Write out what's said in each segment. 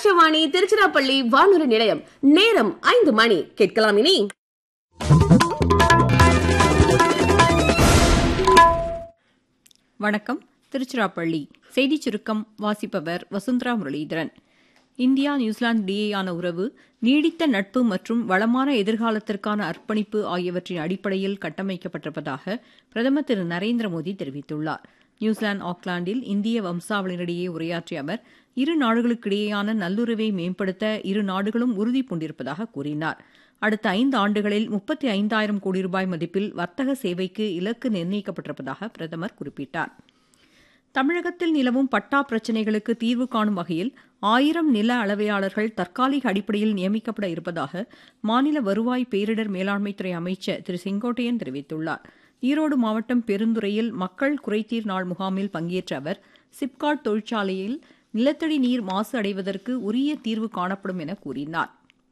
ஆகாஷவாணி திருச்சிராப்பள்ளி வானொலி நிலையம் நேரம் ஐந்து மணி கேட்கலாம் இனி வணக்கம் திருச்சிராப்பள்ளி செய்திச் சுருக்கம் வாசிப்பவர் வசுந்தரா முரளிதரன் இந்தியா நியூசிலாந்து இடையேயான உறவு நீடித்த நட்பு மற்றும் வளமான எதிர்காலத்திற்கான அர்ப்பணிப்பு ஆகியவற்றின் அடிப்படையில் கட்டமைக்கப்பட்டிருப்பதாக பிரதமர் திரு நரேந்திர மோடி தெரிவித்துள்ளார் நியூசிலாந்து ஆக்லாந்தில் இந்திய வம்சாவளியிடையே உரையாற்றிய அவர் இரு நாடுகளுக்கிடையேயான நல்லுறவை மேம்படுத்த இரு நாடுகளும் உறுதி பூண்டிருப்பதாக கூறினார் அடுத்த ஐந்து ஆண்டுகளில் முப்பத்தி ஐந்தாயிரம் கோடி ரூபாய் மதிப்பில் வர்த்தக சேவைக்கு இலக்கு நிர்ணயிக்கப்பட்டிருப்பதாக பிரதமர் குறிப்பிட்டார் தமிழகத்தில் நிலவும் பட்டா பிரச்சினைகளுக்கு தீர்வு காணும் வகையில் ஆயிரம் நில அளவையாளர்கள் தற்காலிக அடிப்படையில் நியமிக்கப்பட இருப்பதாக மாநில வருவாய் பேரிடர் மேலாண்மைத்துறை அமைச்சர் திரு செங்கோட்டையன் தெரிவித்துள்ளார் ஈரோடு மாவட்டம் பெருந்துறையில் மக்கள் குறைதீர் நாள் முகாமில் பங்கேற்ற அவர் சிப்காட் தொழிற்சாலையில் நிலத்தடி நீர் மாசு அடைவதற்கு உரிய தீர்வு காணப்படும் என கூறினார்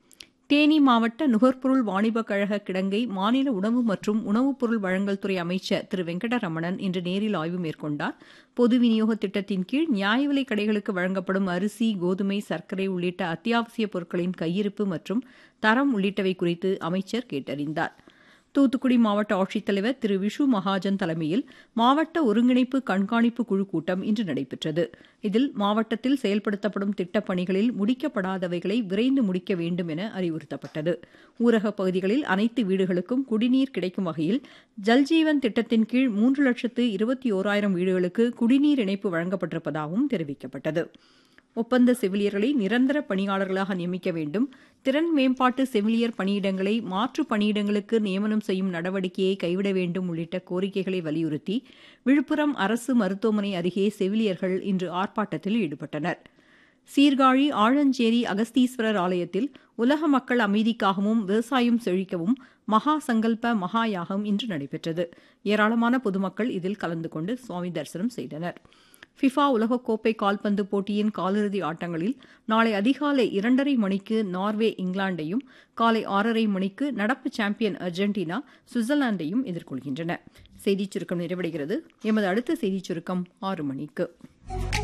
தேனி மாவட்ட நுகர்பொருள் வாணிபக் கழக கிடங்கை மாநில உணவு மற்றும் உணவுப் பொருள் வழங்கல் துறை அமைச்சர் திரு வெங்கடரமணன் இன்று நேரில் ஆய்வு மேற்கொண்டார் பொது விநியோக திட்டத்தின் கீழ் நியாய விலைக் கடைகளுக்கு வழங்கப்படும் அரிசி கோதுமை சர்க்கரை உள்ளிட்ட அத்தியாவசிய பொருட்களின் கையிருப்பு மற்றும் தரம் உள்ளிட்டவை குறித்து அமைச்சர் கேட்டறிந்தார் தூத்துக்குடி மாவட்ட ஆட்சித்தலைவர் திரு விஷு மகாஜன் தலைமையில் மாவட்ட ஒருங்கிணைப்பு கண்காணிப்பு குழு கூட்டம் இன்று நடைபெற்றது இதில் மாவட்டத்தில் செயல்படுத்தப்படும் திட்டப் பணிகளில் முடிக்கப்படாதவைகளை விரைந்து முடிக்க வேண்டும் என அறிவுறுத்தப்பட்டது ஊரகப் பகுதிகளில் அனைத்து வீடுகளுக்கும் குடிநீர் கிடைக்கும் வகையில் ஜல்ஜீவன் திட்டத்தின் கீழ் மூன்று லட்சத்து இருபத்தி ஓராயிரம் வீடுகளுக்கு குடிநீர் இணைப்பு வழங்கப்பட்டிருப்பதாகவும் தெரிவிக்கப்பட்டது ஒப்பந்த செவிலியர்களை நிரந்தர பணியாளர்களாக நியமிக்க வேண்டும் திறன் மேம்பாட்டு செவிலியர் பணியிடங்களை மாற்று பணியிடங்களுக்கு நியமனம் செய்யும் நடவடிக்கையை கைவிட வேண்டும் உள்ளிட்ட கோரிக்கைகளை வலியுறுத்தி விழுப்புரம் அரசு மருத்துவமனை அருகே செவிலியர்கள் இன்று ஆர்ப்பாட்டத்தில் ஈடுபட்டனர் சீர்காழி ஆழஞ்சேரி அகஸ்தீஸ்வரர் ஆலயத்தில் உலக மக்கள் அமைதிக்காகவும் விவசாயம் செழிக்கவும் மகா சங்கல்ப மகா யாகம் இன்று நடைபெற்றது ஏராளமான பொதுமக்கள் இதில் கலந்து கொண்டு சுவாமி தரிசனம் செய்தனர் ஃபிஃபா உலகக்கோப்பை கால்பந்து போட்டியின் காலிறுதி ஆட்டங்களில் நாளை அதிகாலை இரண்டரை மணிக்கு நார்வே இங்கிலாந்தையும் காலை ஆறரை மணிக்கு நடப்பு சாம்பியன் அர்ஜென்டினா சுவிட்சர்லாந்தையும் எதிர்கொள்கின்றன செய்திச் சுருக்கம் நிறைவடைகிறது எமது அடுத்த செய்திச் சுருக்கம் ஆறு மணிக்கு